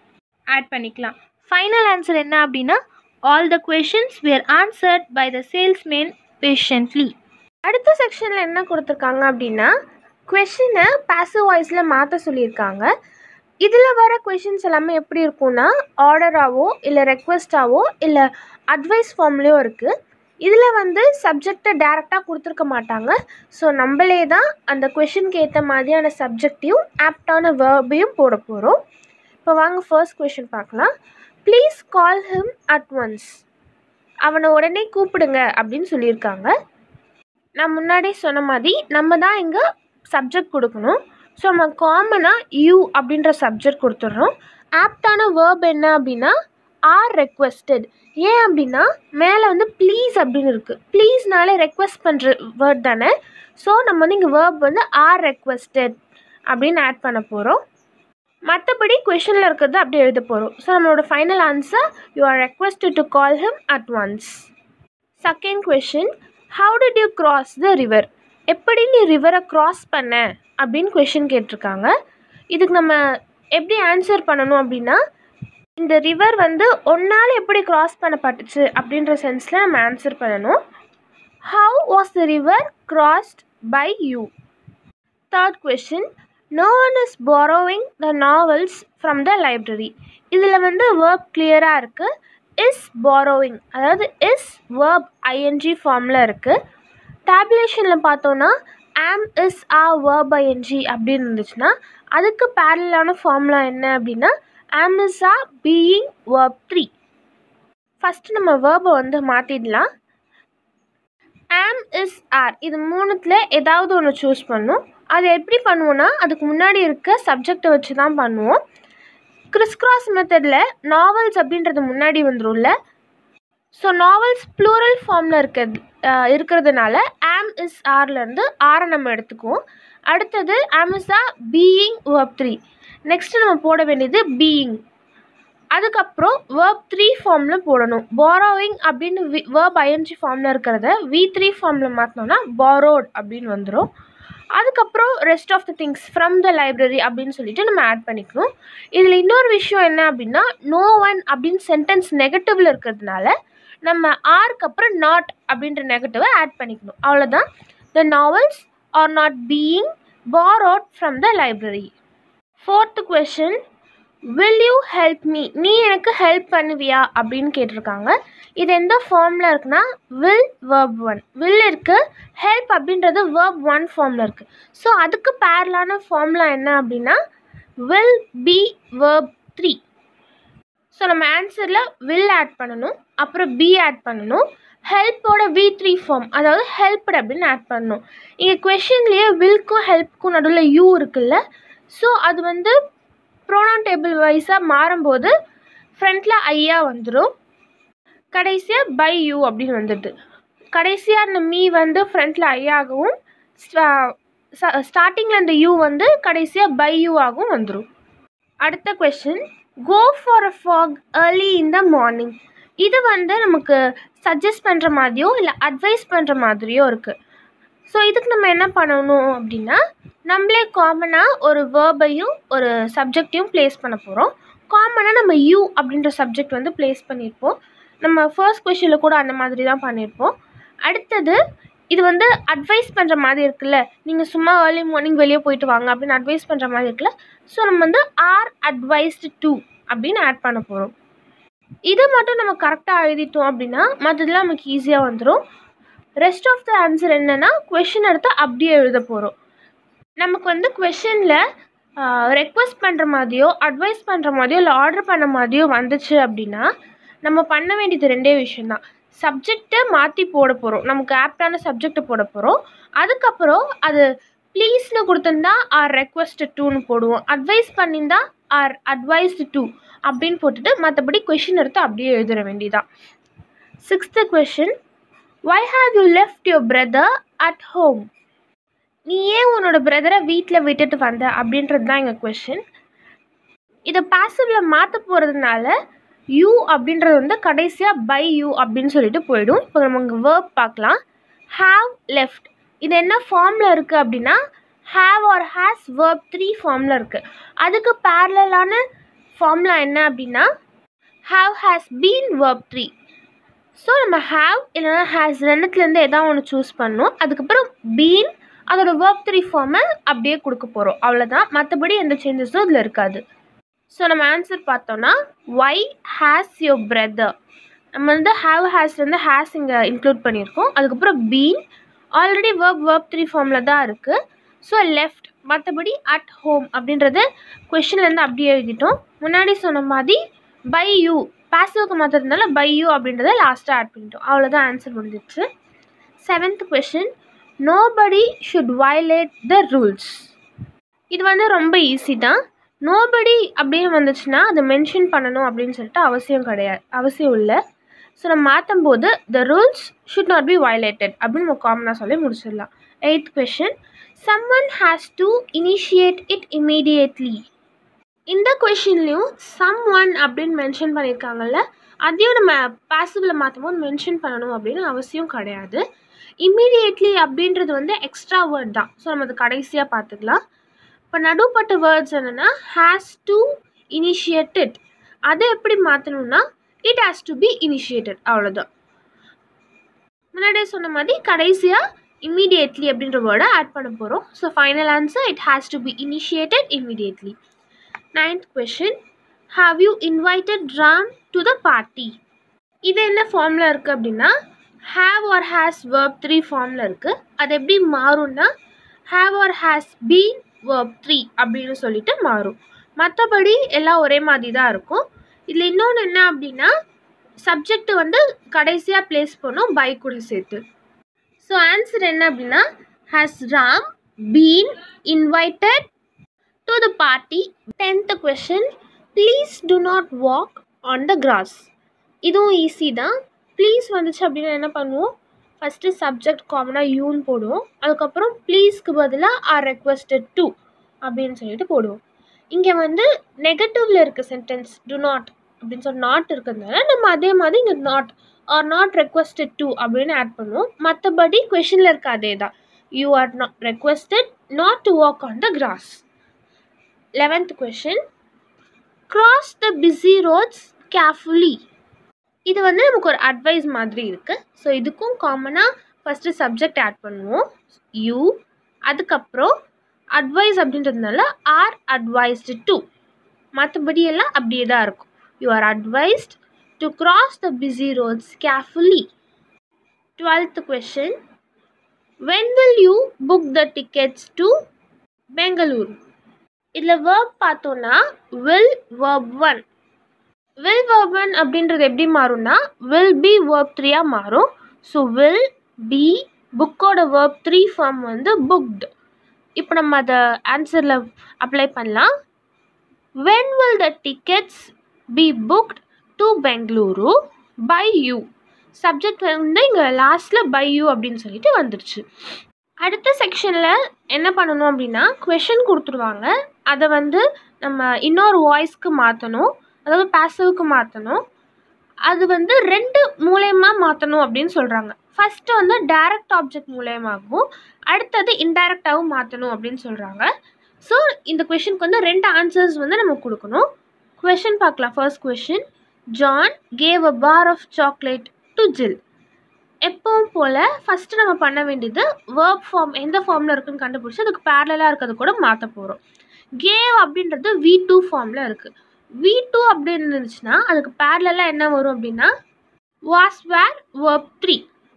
ஆட் பண்ணிக்கலாம் ஃபைனல் ஆன்சர் என்ன அப்படின்னா all the questions were answered by the salesman patiently அடுத்த செக்ஷனில் என்ன கொடுத்துருக்காங்க அப்படின்னா கொஷினை பாசிவ் வாய்ஸில் மாற்ற சொல்லியிருக்காங்க இதில் வர கொஷின்ஸ் எல்லாமே எப்படி இருக்கும்னா ஆர்டராகவோ இல்லை ரெக்வெஸ்ட்டாவோ இல்லை அட்வைஸ் ஃபார்ம்லேயோ இருக்குது இதில் வந்து சப்ஜெக்டை டேரெக்டாக கொடுத்துருக்க மாட்டாங்க ஸோ நம்மளே தான் அந்த கொஷினுக்கு ஏற்ற மாதிரியான சப்ஜெக்டையும் ஆப்டான வேர்பையும் போட போகிறோம் இப்போ வாங்க ஃபர்ஸ்ட் கொஷின் பார்க்கலாம் please call him at once அவனை உடனே கூப்பிடுங்க அப்படின்னு சொல்லியிருக்காங்க நான் முன்னாடி சொன்ன மாதிரி நம்ம தான் இங்கே சப்ஜெக்ட் கொடுக்கணும் ஸோ நம்ம காமனாக யூ அப்படின்ற சப்ஜெக்ட் கொடுத்துட்றோம் ஆப்டான வேர்ப் என்ன அப்படின்னா ஆர் ரெக்வெஸ்டட் ஏன் அப்படின்னா மேலே வந்து ப்ளீஸ் அப்படின்னு இருக்குது ப்ளீஸ்னாலே ரெக்வெஸ்ட் பண்ணுற வேர்ட் தானே ஸோ நம்ம வந்து இங்கே வேர்ப் வந்து ஆர் ரெக்வெஸ்டட் அப்படின்னு ஆட் பண்ண போகிறோம் மற்றபடி கொஷனில் இருக்கிறது அப்படியே எழுத போகிறோம் ஸோ நம்மளோட final answer you are requested to call him at once second question how did you cross the river எப்படி நீ ரிவரை கிராஸ் பண்ண அப்படின்னு கொஷின் கேட்டிருக்காங்க இதுக்கு நம்ம எப்படி ஆன்சர் பண்ணணும் அப்படின்னா இந்த ரிவர் வந்து ஒன்றால் எப்படி கிராஸ் பண்ணப்பட்டுச்சு அப்படின்ற சென்ஸில் நம்ம ஆன்சர் பண்ணணும் how was the river crossed by you third question no one is borrowing the novels from the library இதில் வந்து வேர்ப் கிளியராக இருக்குது இஸ் borrowing அதாவது இஸ் வேர்ப் ஐஎன்ஜி ஃபார்மில் இருக்குது டேபுலேஷனில் பார்த்தோன்னா ஆம் இஸ் ஆ வேர்ப் ஐஎன்ஜி அப்படின்னு இருந்துச்சுன்னா அதுக்கு பேரலான ஃபார்முலா என்ன அப்படின்னா am is are being verb three first நம்ம வேர்பை வந்து மாற்றிடலாம் ஆம் இஸ் ஆர் இது மூணுத்தில் ஏதாவது ஒன்று சூஸ் பண்ணும் அது எப்படி பண்ணுவோன்னா அதுக்கு முன்னாடி இருக்க சப்ஜெக்டை வச்சு தான் பண்ணுவோம் கிறிஸ்கிராஸ் மெத்தடில் நாவல்ஸ் அப்படின்றது முன்னாடி வந்துரும்ல ஸோ நாவல்ஸ் ப்ளூரல் ஃபார்மில் இருக்கிறது அஹ் இருக்கிறதுனால ஆம் இஸ் ஆர்லேருந்து ஆரை நம்ம எடுத்துக்குவோம் அடுத்தது am is are being verb three next நம்ம போட வேண்டியது பீயிங் அதுக்கப்புறம் வேர்ப் த்ரீ ஃபார்மில் போடணும் borrowing அப்படின்னு வி வேர்ப் ஐஎன்ஜி ஃபார்மில் இருக்கிறத வி த்ரீ ஃபார்மில் மாற்றினோன்னா borrowed அப்படின்னு வந்துடும் அதுக்கப்புறம் rest of the things from the library அப்படின்னு சொல்லிட்டு நம்ம ஆட் பண்ணிக்கணும் இதில் இன்னொரு விஷயம் என்ன அப்படின்னா நோ ஒன் அப்படின்னு சென்டென்ஸ் நெகட்டிவில் இருக்கிறதுனால நம்ம ஆருக்கு அப்புறம் நாட் அப்படின்ற நெகட்டிவை ஆட் பண்ணிக்கணும் அவ்வளோதான் the novels are not being borrowed from the library fourth question will you help me நீ எனக்கு ஹெல்ப் பண்ணுவியா அப்படின்னு கேட்டிருக்காங்க இது எந்த ஃபார்மில் இருக்குன்னா வில் verb ஒன் வில் இருக்குது ஹெல்ப் அப்படின்றது verb ஒன் ஃபார்மில் இருக்குது ஸோ அதுக்கு பேரலான ஃபார்முலா என்ன அப்படின்னா will be verb three so நம்ம ஆன்சரில் வில் ஆட் பண்ணணும் அப்புறம் பி ஆட் பண்ணணும் ஹெல்ப்போட வி த்ரீ ஃபார்ம் அதாவது ஹெல்ப்டு அப்படின்னு ஆட் பண்ணணும் இங்கே கொஷின்லேயே வில்க்கும் ஹெல்ப்க்கும் நடுவில் யூ இருக்குல்ல ஸோ அது வந்து ப்ரோனான் டேபிள் வைஸாக மாறும்போது ஃப்ரண்ட்டில் ஐயா வந்துடும் கடைசியாக பை யூ அப்படின்னு வந்துடுது கடைசியாக அந்த மீ வந்து ஃப்ரண்ட்டில் ஐயாகவும் ஸ்டார்டிங்கில் அந்த யூ வந்து கடைசியாக பை யூ ஆகவும் வந்துடும் அடுத்த question go for a fog early in the morning இது வந்து நமக்கு சஜஸ்ட் பண்ணுற மாதிரியோ இல்லை அட்வைஸ் பண்ணுற மாதிரியோ இருக்குது ஸோ இதுக்கு நம்ம என்ன பண்ணணும் அப்படின்னா நம்மளே காமனாக ஒரு வேர்பையும் ஒரு சப்ஜெக்டையும் ப்ளேஸ் பண்ண போகிறோம் காமனாக நம்ம யூ அப்படின்ற சப்ஜெக்ட் வந்து ப்ளேஸ் பண்ணியிருப்போம் நம்ம ஃபர்ஸ்ட் கொஷனில் கூட அந்த மாதிரி தான் பண்ணியிருப்போம் அடுத்தது இது வந்து அட்வைஸ் பண்ணுற மாதிரி இருக்குல்ல நீங்கள் சும்மா ஏர்லி மார்னிங் வெளியே போயிட்டு வாங்க அப்படின்னு அட்வைஸ் பண்ணுற மாதிரி இருக்குல்ல ஸோ நம்ம வந்து ஆர் அட்வைஸ்டு டூ அப்படின்னு ஆட் பண்ண போகிறோம் இதை மட்டும் நம்ம கரெக்டாக எழுதிட்டோம் அப்படின்னா மற்றதெல்லாம் நமக்கு ஈஸியாக வந்துடும் ரெஸ்ட் ஆஃப் த ஆன்சர் என்னென்னா கொஷின் எடுத்து அப்படியே எழுத போகிறோம் நமக்கு வந்து கொஷனில் ரெக்வஸ்ட் பண்ணுற மாதிரியோ அட்வைஸ் பண்ணுற மாதிரியோ இல்லை ஆர்டர் பண்ண மாதிரியோ வந்துச்சு அப்படின்னா நம்ம பண்ண வேண்டியது ரெண்டே விஷயந்தான் சப்ஜெக்டை மாற்றி போட போகிறோம் நமக்கு ஆப்டான சப்ஜெக்டை போட போகிறோம் அதுக்கப்புறம் அது ப்ளீஸ்னு கொடுத்துருந்தா ஆர் ரெக்வஸ்ட் டூன்னு போடுவோம் அட்வைஸ் பண்ணியிருந்தா ஆர் அட்வைஸ்டு டூ அப்படின்னு போட்டுட்டு மற்றபடி கொஷின் எடுத்து அப்படியே எழுதிட வேண்டியதான் sixth question why have you left your brother at home நீ ஏன் உன்னோட பிரதரை வீட்டில் விட்டுட்டு வந்த அப்படின்றது தான் எங்கள் கொஷின் இதை பாசிவில் மாற்ற போகிறதுனால யூ அப்படின்றது வந்து கடைசியாக பை யூ அப்படின்னு சொல்லிட்டு போயிடும் இப்போ நம்ம இங்கே வேர்ப் பார்க்கலாம் ஹாவ் லெஃப்ட் இது என்ன ஃபார்மில் இருக்குது அப்படின்னா have or has verb three ஃபார்மில் இருக்குது அதுக்கு பேரலான ஃபார்முலா என்ன அப்படின்னா have has been verb three so நம்ம ஹாவ் இல்லைனா ஹேஸ் ரெண்டுத்துலேருந்து எதாவது ஒன்று சூஸ் பண்ணணும் அதுக்கப்புறம் பீன் அதோட வேர்ப் த்ரீ ஃபார்மை அப்படியே கொடுக்க போகிறோம் அவ்வளோதான் மற்றபடி எந்த சேஞ்சஸும் இதில் இருக்காது ஸோ நம்ம ஆன்சர் பார்த்தோன்னா ஒய் ஹேஸ் யோர் பிரதர் நம்ம வந்து ஹாவ் ஹேஸ்லேருந்து ஹேஸ் இங்கே இன்க்ளூட் பண்ணியிருக்கோம் அதுக்கப்புறம் been already verb verb three ஃபார்மில் தான் இருக்குது ஸோ லெஃப்ட் மற்றபடி அட் ஹோம் அப்படின்றது கொஷின்லேருந்து அப்படியே எழுதிட்டோம் முன்னாடி சொன்ன மாதிரி பை யூ பாசிவ்க்கு மாற்றுறதுனால பை யூ அப்படின்றத லாஸ்ட்டாக ஆட் பண்ணிட்டோம் அவ்வளோதான் ஆன்சர் முடிஞ்சிடுச்சு seventh question nobody should violate the rules இது வந்து ரொம்ப ஈஸி தான் நோபடி அப்படின்னு வந்துச்சுன்னா அதை மென்ஷன் பண்ணணும் அப்படின்னு சொல்லிட்டு அவசியம் கிடையாது அவசியம் இல்லை ஸோ நம்ம மாற்றும் போது the rules should not be violated அப்படின்னு நம்ம காமனாக சொல்லி முடிச்சிடலாம் eighth question some one has to initiate it immediately இந்த கொஷின்லேயும் சம் ஒன் அப்படின்னு மென்ஷன் பண்ணியிருக்காங்கல்ல அதையும் நம்ம பாசிபிள் மாற்றும் போது மென்ஷன் பண்ணணும் அப்படின்னு அவசியம் கிடையாது இம்மீடியட்லி அப்படின்றது வந்து எக்ஸ்ட்ரா வேர்ட் தான் ஸோ நம்ம அது கடைசியாக பார்த்துக்கலாம் இப்போ நடுப்பட்ட வேர்ட்ஸ் என்னென்னா ஹேஸ் டு இனிஷியேட்டட் அதை எப்படி மாற்றணும்னா it has to be initiated அவ்வளோதான் முன்னாடியே சொன்ன மாதிரி கடைசியாக இம்மீடியட்லி அப்படின்ற வேர்டை ஆட் பண்ண போகிறோம் so final answer it has to be initiated immediately ninth question have you invited Ram to the party இது என்ன ஃபார்மில் இருக்குது அப்படின்னா have or has verb three ஃபார்மில் இருக்குது அது எப்படி மாறும்னா have or has been verb three அப்படின்னு சொல்லிட்டு மாறும் மற்றபடி எல்லாம் ஒரே மாதிரி தான் இருக்கும் இதில் இன்னொன்று என்ன அப்படின்னா சப்ஜெக்ட் வந்து கடைசியாக ப்ளேஸ் பண்ணும் பை கூட சேர்த்து ஸோ ஆன்சர் என்ன அப்படின்னா has Ram been invited to the party tenth question please do not walk on the grass இதுவும் ஈஸி தான் ப்ளீஸ் வந்துச்சு அப்படின்னா என்ன பண்ணுவோம் ஃபஸ்ட்டு சப்ஜெக்ட் காமனாக யூன்னு போடுவோம் அதுக்கப்புறம் ப்ளீஸ்க்கு பதிலாக ஆர் ரெக்வஸ்டட் டு அப்படின்னு சொல்லிட்டு போடுவோம் இங்கே வந்து நெகட்டிவில் இருக்க சென்டென்ஸ் டு நாட் அப்படின்னு சொல்லி நாட் இருக்கிறதுனால நம்ம அதே மாதிரி இங்கே not are not requested to அப்படின்னு ஆட் பண்ணுவோம் மற்றபடி கொஷினில் இருக்க அதே தான் you are not requested not to walk on the grass eleventh question cross the busy roads carefully இது வந்து நமக்கு ஒரு அட்வைஸ் மாதிரி இருக்குது ஸோ இதுக்கும் காமனாக ஃபஸ்ட்டு சப்ஜெக்ட் ஆட் பண்ணுவோம் யூ அதுக்கப்புறம் அட்வைஸ் அப்படின்றதுனால ஆர் அட்வைஸ்டு டு மற்றபடி எல்லாம் அப்படியே தான் இருக்கும் you are advised to cross the busy roads carefully twelfth question when will you book the tickets to Bangalore இதில் வேர்ப் பார்த்தோன்னா will verb one will verb one அப்படின்றது எப்படி மாறும்னா வில் பி வேர்ப் த்ரீயாக மாறும் ஸோ வில் பி புக்கோட வேர்ப் த்ரீ ஃபார்ம் வந்து புக்டு இப்போ நம்ம அதை ஆன்சரில் அப்ளை பண்ணலாம் when will the tickets be booked to Bengaluru by you subject வந்து இங்கே லாஸ்ட்டில் பை யூ அப்படின்னு சொல்லிட்டு வந்துடுச்சு அடுத்த செக்ஷனில் என்ன பண்ணணும் அப்படின்னா கொஷின் கொடுத்துருவாங்க அதை வந்து நம்ம இன்னொரு வாய்ஸ்க்கு மாற்றணும் அதாவது பேசிவ்க்கு மாற்றணும் அது வந்து ரெண்டு மூலயமா மாற்றணும் அப்படின்னு சொல்கிறாங்க ஃபஸ்ட்டு வந்து டைரக்ட் ஆப்ஜெக்ட் மூலயமாகவும் அடுத்தது இன்டைரக்டாகவும் மாற்றணும் அப்படின்னு சொல்கிறாங்க ஸோ இந்த கொஷினுக்கு வந்து ரெண்டு ஆன்சர்ஸ் வந்து நம்ம கொடுக்கணும் கொஷின் பார்க்கலாம் first question John gave a bar of chocolate to Jill எப்பவும் போல் ஃபஸ்ட்டு நம்ம பண்ண வேண்டியது வேர்ப் ஃபார்ம் எந்த ஃபார்மில் இருக்குன்னு கண்டுபிடிச்சி அதுக்கு பேரலாக இருக்கிறது கூட மாற்ற போகிறோம் கேவ் அப்படின்றது வி டூ ஃபார்மில் இருக்குது வி டூ அப்படின்னு இருந்துச்சுன்னா அதுக்கு பேரலாக என்ன வரும் அப்படின்னா வாஸ் வேர் வேர்ப் த்ரீ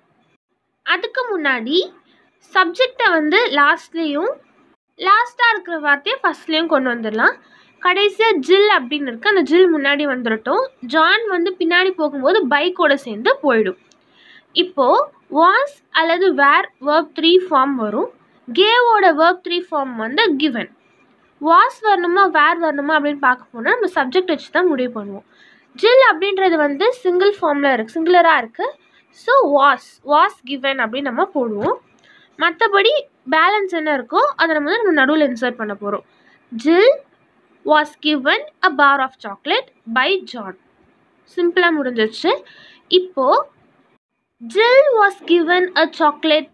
அதுக்கு முன்னாடி சப்ஜெக்டை வந்து லாஸ்ட்லேயும் லாஸ்ட்டாக இருக்கிற வார்த்தையை ஃபஸ்ட்லேயும் கொண்டு வந்துடலாம் கடைசியாக ஜில் அப்படின்னு இருக்குது அந்த ஜில் முன்னாடி வந்துடட்டும் ஜான் வந்து பின்னாடி போகும்போது பைக்கோட சேர்ந்து போயிடும் இப்போது வாஸ் அல்லது வேர் வேர்ப் த்ரீ ஃபார்ம் வரும் கேவோட வேர்ப் த்ரீ ஃபார்ம் வந்து கிவன் வாஸ் வரணுமா வேர் வரணுமா அப்படின்னு பார்க்க போனால் நம்ம சப்ஜெக்ட் வச்சு தான் முடிவு பண்ணுவோம் ஜில் அப்படின்றது வந்து சிங்கிள் ஃபார்மில் இருக்குது சிங்குலராக இருக்குது ஸோ வாஸ் வாஸ் கிவன் அப்படின்னு நம்ம போடுவோம் மற்றபடி பேலன்ஸ் என்ன இருக்கோ அதை நம்ம வந்து நம்ம நடுவில் இன்சர்ட் பண்ண போகிறோம் Jill was given a bar of chocolate by John சிம்பிளாக முடிஞ்சிருச்சு இப்போது Jill was given a chocolate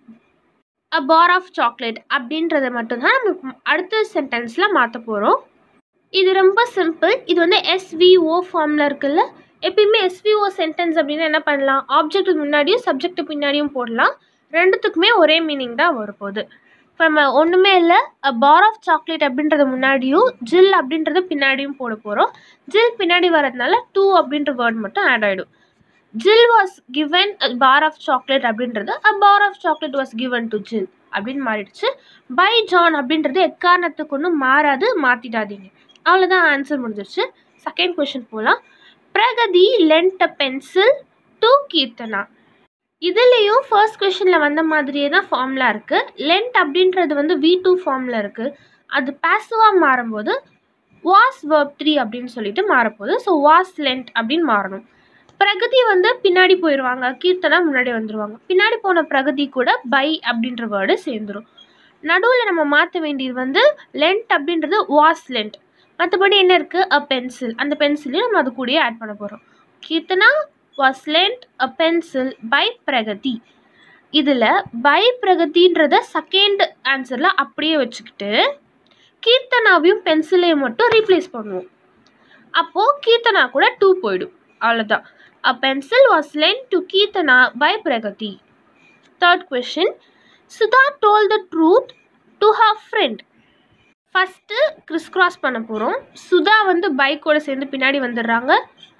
a bar of chocolate அப்படின்றத மட்டும்தான் நம்ம அடுத்த சென்டென்ஸில் மாற்ற போகிறோம் இது ரொம்ப சிம்பிள் இது வந்து எஸ்விஓ ஃபார்மில் இருக்குல்ல எப்பயுமே எஸ்விஓ சென்டென்ஸ் அப்படின்னா என்ன பண்ணலாம் ஆப்ஜெக்ட்டுக்கு முன்னாடியும் சப்ஜெக்ட் பின்னாடியும் போடலாம் ரெண்டுத்துக்குமே ஒரே மீனிங் தான் வரப்போகுது இப்போ நம்ம ஒன்றுமே இல்லை அ பார் ஆஃப் சாக்லேட் அப்படின்றது முன்னாடியும் ஜில் அப்படின்றது பின்னாடியும் போட போகிறோம் ஜில் பின்னாடி வரதுனால டூ அப்படின்ற வேர்ட் மட்டும் ஆட் ஆகிடும் Jill was given a bar of chocolate அப்படின்றது a bar of chocolate was given to Jill அப்படின்னு மாறிடுச்சு பை ஜான் அப்படின்றது எக்காரணத்துக்கு ஒன்றும் மாறாது மாற்றிடாதீங்க அவ்வளோதான் ஆன்சர் முடிஞ்சிருச்சு செகண்ட் கொஷின் போகலாம் Pragathi lent a pencil to Keerthana இதுலேயும் ஃபர்ஸ்ட் கொஷனில் வந்த மாதிரியே தான் ஃபார்முலா இருக்குது லென்ட் அப்படின்றது வந்து வி டூ ஃபார்மில் இருக்குது அது பாசிவாக மாறும்போது வாஸ் verb த்ரீ அப்படின்னு சொல்லிட்டு மாறப்போகுது ஸோ வாஸ் லென்ட் அப்படின்னு மாறணும் பிரகதி வந்து பின்னாடி போயிடுவாங்க கீர்த்தனா முன்னாடி வந்துடுவாங்க பின்னாடி போன பிரகதி கூட பை அப்படின்ற வேர்டு சேர்ந்துரும் நடுவில் நம்ம மாற்ற வேண்டியது வந்து லென்ட் அப்படின்றது வாஸ் லென்ட் மற்றபடி என்ன இருக்குது அ பென்சில் அந்த பென்சிலையும் நம்ம அது கூடயே ஆட் பண்ண போகிறோம் Keerthana was lent a pencil by Pragathi இதில் பை பிரகதின்றத செகண்ட் ஆன்சரில் அப்படியே வச்சுக்கிட்டு கீர்த்தனாவையும் பென்சிலையும் மட்டும் ரீப்ளேஸ் பண்ணுவோம் அப்போது கீர்த்தனா கூட டூ போயிடும் அவ்வளோதான் a pencil was lent to Keerthana by Pragathi third question Sudha told the truth to her friend first criss cross பண்ண போகிறோம் சுதா வந்து பைக்கோட சேர்ந்து பின்னாடி வந்துடுறாங்க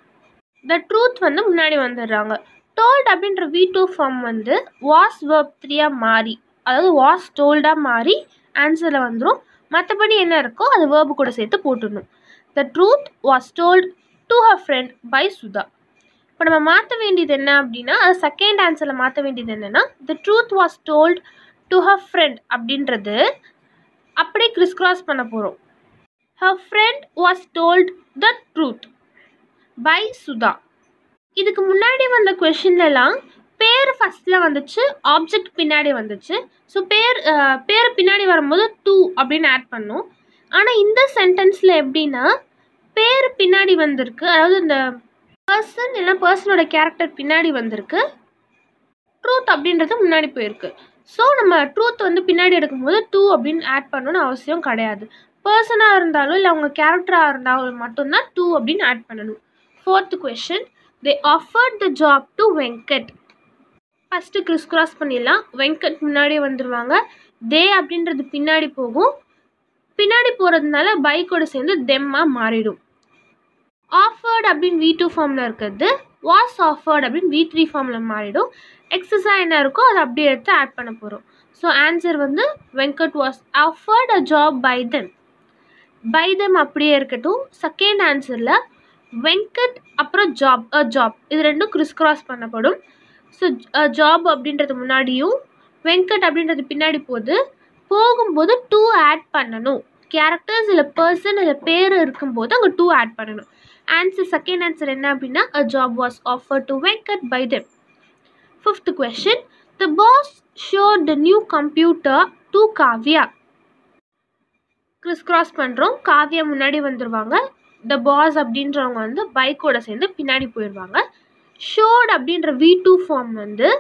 த ட்ரூத் வந்து முன்னாடி வந்துடுறாங்க டோல்ட் அப்படின்ற வி டூ ஃபார்ம் வந்து வாஸ் verb த்ரீயாக மாறி அதாவது வாஸ் டோல்டாக மாறி ஆன்சரில் வந்துடும் மற்றபடி என்ன இருக்கோ அது verb கூட சேர்த்து போட்டுடணும் the truth was told to her friend by Sudha இப்போ நம்ம மாற்ற வேண்டியது என்ன அப்படின்னா அது செகண்ட் ஆன்சரில் மாற்ற வேண்டியது என்னென்னா the truth was told to her friend அப்படின்றது அப்படியே கிறிஸ் கிராஸ் பண்ண போகிறோம் her friend was told the truth by Sudha இதுக்கு முன்னாடி வந்த கொஷின்லலாம் பேர் ஃபஸ்ட்டில் வந்துச்சு ஆப்ஜெக்ட் பின்னாடி வந்துச்சு ஸோ பேர் அஹ், பேர் பின்னாடி வரும்போது டூ அப்படின்னு ஆட் பண்ணோம் ஆனால் இந்த சென்டென்ஸில் எப்படின்னா பேர் பின்னாடி வந்திருக்கு அதாவது இந்த பர்சன் இல்லைன்னா பர்சனோட கேரக்டர் பின்னாடி வந்திருக்கு ட்ரூத் அப்படின்றது முன்னாடி போயிருக்கு ஸோ நம்ம ட்ரூத் வந்து பின்னாடி எடுக்கும்போது டூ அப்படின்னு ஆட் பண்ணணும்னு அவசியம் கிடையாது பர்சனாக இருந்தாலும் இல்லை அவங்க கேரக்டராக இருந்தாலும் மட்டும்தான் டூ அப்படின்னு ஆட் பண்ணணும் fourth question they offered the job to Venkat first criss cross பண்ணிடலாம் வெங்கட் முன்னாடி வந்துடுவாங்க தே அப்படின்றது பின்னாடி போகும் பின்னாடி போகிறதுனால பைக்கோட சேர்ந்து தெம்மாக மாறிடும் ஆஃபர்ட் அப்படின்னு வி டூ ஃபார்மில் இருக்கிறது வாஸ் ஆஃபர்ட் அப்படின்னு வி த்ரீ ஃபார்மில் மாறிடும் எக்ஸஸாக என்ன இருக்கோ அதை அப்படியே எடுத்து ஆட் பண்ண போகிறோம் ஸோ ஆன்சர் வந்து Venkat was offered a job by them by them அப்படியே இருக்கட்டும் செகண்ட் ஆன்சரில் வெங்கட் அப்புறம் ஜாப் அ ஜாப் இது ரெண்டும் கிறிஸ் கிராஸ் பண்ணப்படும் ஸோ ஜாப் அப்படின்றது முன்னாடியும் வெங்கட் அப்படின்றது பின்னாடி போகுது போகும்போது டூ ஆட் பண்ணணும் கேரக்டர்ஸ் இல்லை பர்சன் இல்லை பேர் இருக்கும்போது அங்கே டூ ஆட் பண்ணணும் ஆன்சர் செகண்ட் ஆன்சர் என்ன அப்படின்னா a job was offer to Venkat by them fifth question the boss showed the new computer to Kavya criss cross பண்ணுறோம் காவ்யா முன்னாடி வந்துடுவாங்க த பாஸ் அப்படின்றவங்க வந்து பைக்கோட சேர்ந்து பின்னாடி போயிடுவாங்க ஷோட் அப்படின்ற வி டூ ஃபார்ம் வந்து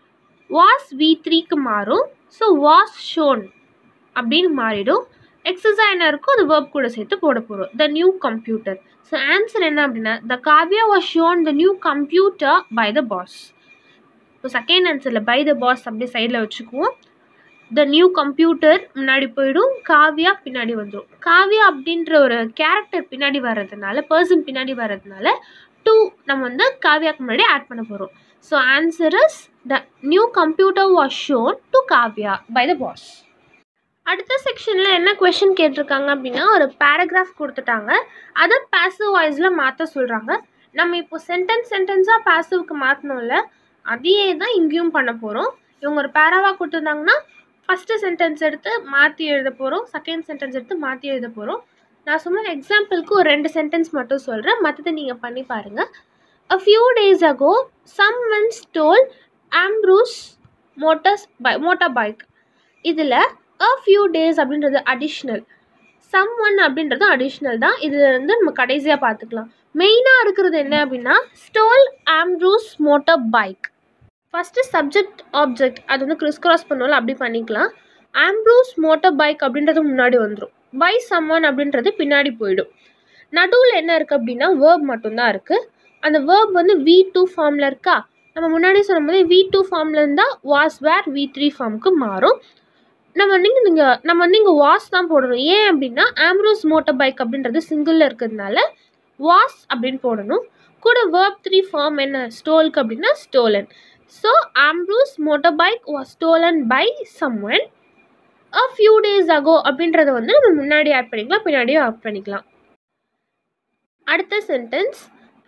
வாஸ் வி த்ரீக்கு மாறும் ஸோ வாஸ் ஷோன் அப்படின்னு மாறிடும் எக்ஸஸாக என்ன இருக்கோ அது வேர்ப் கூட சேர்த்து போட போகிறோம் the new computer so answer என்ன அப்படின்னா the Kavya was shown the new computer by the boss இப்போ செகண்ட் ஆன்சரில் பை த பாஸ் அப்படியே சைடில் வச்சுக்குவோம் த நியூ கம்ப்யூட்டர் முன்னாடி போயிடும் காவ்யா பின்னாடி வந்துடும் காவ்யா அப்படின்ற ஒரு கேரக்டர் பின்னாடி வர்றதுனால பர்சன் பின்னாடி வர்றதுனால டூ நம்ம வந்து காவ்யாக்கு முன்னாடி ஆட் பண்ண போகிறோம் so answer is the new computer was shown to Kavya by the boss அடுத்த செக்ஷனில் என்ன கொஷின் கேட்டிருக்காங்க அப்படின்னா ஒரு பேராகிராஃப் கொடுத்துட்டாங்க அதை பாசிவ் வாய்ஸில் மாற்ற சொல்கிறாங்க நம்ம இப்போ சென்டென்ஸ் சென்டென்ஸாக பாசிவ்க்கு மாற்றணும்ல அதையே தான் இங்கேயும் பண்ண போகிறோம் இவங்க ஒரு பேராவாக கொடுத்துருந்தாங்கன்னா ஃபஸ்ட்டு சென்டென்ஸ் எடுத்து மாற்றி எழுத போகிறோம் செகண்ட் சென்டென்ஸ் எடுத்து மாற்றி எழுத போகிறோம் நான் சும்மா எக்ஸாம்பிளுக்கு ஒரு ரெண்டு சென்டென்ஸ் மட்டும் சொல்கிறேன் மற்றதை நீங்கள் பண்ணி பாருங்கள் a few days ago some one stole Ambrose motors by motor bike இதில் அ ஃபியூ டேஸ் அப்படின்றது அடிஷ்னல் சம் ஒன் அப்படின்றது அடிஷ்னல் தான் இது வந்து நம்ம கடைசியாக பார்த்துக்கலாம் மெயினாக இருக்கிறது என்ன அப்படின்னா stole Ambrose motor bike first subject object அது வந்து கிறிஸ் கிராஸ் பண்ணுவோம்ல அப்படி பண்ணிக்கலாம் ஆம்ப்ரூஸ் மோட்டார் பைக் அப்படின்றது முன்னாடி வந்துடும் பை சம்மன் அப்படின்றது பின்னாடி போயிடும் நடுவில் என்ன இருக்குது அப்படின்னா வேர்ப் மட்டும்தான் இருக்குது அந்த வேர்ப் வந்து வி டூ ஃபார்மில் இருக்கா நம்ம முன்னாடி சொன்ன மாதிரி வி டூ ஃபார்மில் இருந்தால் வாஸ் வேர் வி த்ரீ ஃபார்முக்கு மாறும் நம்ம வந்து இங்கே நம்ம வந்து இங்கே வாஸ் தான் போடணும் ஏன் அப்படின்னா ஆம்ப்ரூஸ் மோட்டார் பைக் அப்படின்றது சிங்கிளில் இருக்கிறதுனால வாஸ் அப்படின்னு போடணும் கூட வேர்ப் த்ரீ ஃபார்ம் என்ன ஸ்டோலுக்கு அப்படின்னா stolen so Ambrose motor bike was stolen by someone a few days ago அப்படின்றத வந்து நம்ம முன்னாடி ஆட் பண்ணிக்கலாம் பின்னாடியும் ஆட் பண்ணிக்கலாம் அடுத்த sentence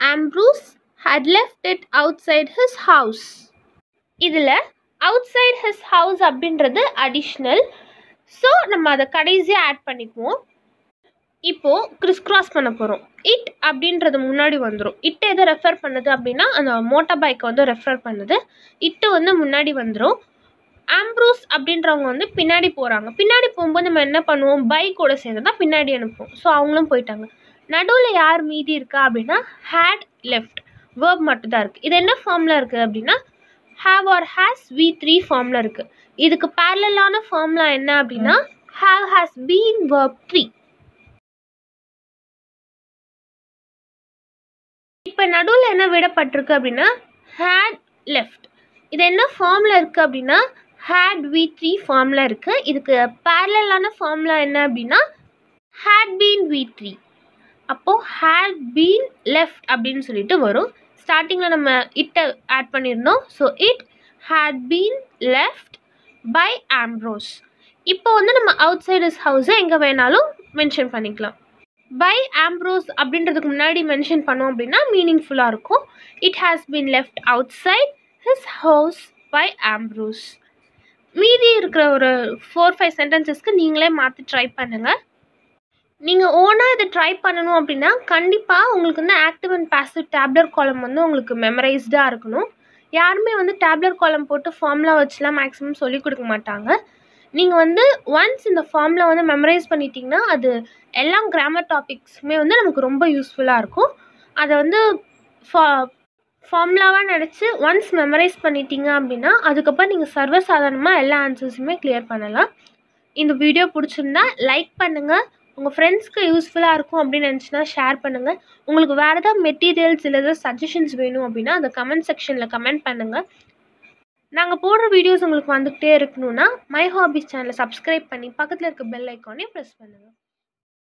Ambrose had left it outside his house இதில் outside his house அப்படின்றது அடிஷ்னல் ஸோ நம்ம அதை கடைசியாக ஆட் பண்ணிக்குவோம் இப்போது கிறிஸ் கிராஸ் பண்ண போகிறோம் இட் அப்படின்றது முன்னாடி வந்துடும் இட் எதை ரெஃபர் பண்ணுது அப்படின்னா அந்த மோட்டார் பைக்கை வந்து ரெஃபர் பண்ணுது இட்டு வந்து முன்னாடி வந்துடும் ஆம்ப்ரூஸ் அப்படின்றவங்க வந்து பின்னாடி போகிறாங்க பின்னாடி போகும்போது நம்ம என்ன பண்ணுவோம் பைக்கோட சேர்ந்து தான் பின்னாடி அனுப்புவோம் ஸோ அவங்களும் போயிட்டாங்க நடுவில் யார் மீதி இருக்கா அப்படின்னா ஹேட் லெஃப்ட் வேர்ப் மட்டும் தான் இருக்குது இது என்ன ஃபார்மில் இருக்குது அப்படின்னா have or has V three ஃபார்மில் இருக்குது இதுக்கு பேரலான ஃபார்முலா என்ன அப்படின்னா have has been verb three இப்போ நடுவில் என்ன விடப்பட்டிருக்கு அப்படின்னா ஹேட் லெஃப்ட் இது என்ன ஃபார்மில் இருக்குது அப்படின்னா ஹேட் வி த்ரீ ஃபார்மில் இருக்குது இதுக்கு பேரலான ஃபார்முலா என்ன அப்படின்னா ஹேட் பீன் வி த்ரீ அப்போது ஹேட் பீன் லெஃப்ட் அப்படின்னு சொல்லிட்டு வரும் ஸ்டார்டிங்கில் நம்ம இட்டை ஆட் பண்ணியிருந்தோம் so it had been left by Ambrose இப்போ வந்து நம்ம அவுட் சைட் இஸ் ஹவுஸை எங்கே வேணாலும் மென்ஷன் பண்ணிக்கலாம் பை ஆம்ப்ரோஸ் அப்படின்றதுக்கு முன்னாடி மென்ஷன் பண்ணோம் அப்படின்னா மீனிங்ஃபுல்லாக இருக்கும் it has been left outside his house by Ambrose மீதி இருக்கிற ஒரு ஃபோர் ஃபைவ் சென்டென்சஸ்க்கு நீங்களே மாற்றி ட்ரை பண்ணுங்கள் நீங்கள் ஓனாக இதை ட்ரை பண்ணணும் அப்படின்னா கண்டிப்பாக உங்களுக்கு வந்து ஆக்டிவ் அண்ட் பாசிவ் டேப்லர் காலம் வந்து உங்களுக்கு மெமரைஸ்டாக இருக்கணும் யாருமே வந்து டேப்லர் காலம் போட்டு ஃபார்முலா வச்சுலாம் மேக்ஸிமம் சொல்லிக் கொடுக்க மாட்டாங்க நீங்கள் வந்து ஒன்ஸ் இந்த ஃபார்முலா வந்து மெமரைஸ் பண்ணிட்டீங்கன்னா அது எல்லா கிராமர் டாபிக்ஸுமே வந்து நமக்கு ரொம்ப யூஸ்ஃபுல்லாக இருக்கும் அதை வந்து ஃபா ஃபார்முலாவாக நினச்சி ஒன்ஸ் மெமரைஸ் பண்ணிட்டீங்க அப்படின்னா அதுக்கப்புறம் நீங்கள் சர்வசாதாரணமாக எல்லா ஆன்சர்ஸுமே கிளியர் பண்ணலாம் இந்த வீடியோ பிடிச்சிருந்தா லைக் பண்ணுங்கள் உங்கள் ஃப்ரெண்ட்ஸ்க்கு யூஸ்ஃபுல்லாக இருக்கும் அப்படின்னு நினச்சினா ஷேர் பண்ணுங்கள் உங்களுக்கு வேறு ஏதாவது மெட்டீரியல்ஸ் இல்லை ஏதாவது சஜஷன்ஸ் வேணும் அப்படின்னா அந்த கமெண்ட் செக்ஷனில் கமெண்ட் பண்ணுங்கள் நாங்கள் போடுற வீடியோஸ் உங்களுக்கு வந்துக்கிட்டே இருக்கணும்னா மை ஹாபிஸ் சேனலை சப்ஸ்கிரைப் பண்ணி பக்கத்தில் இருக்க பெல் ஐக்கானே ப்ரெஸ் பண்ணுங்கள்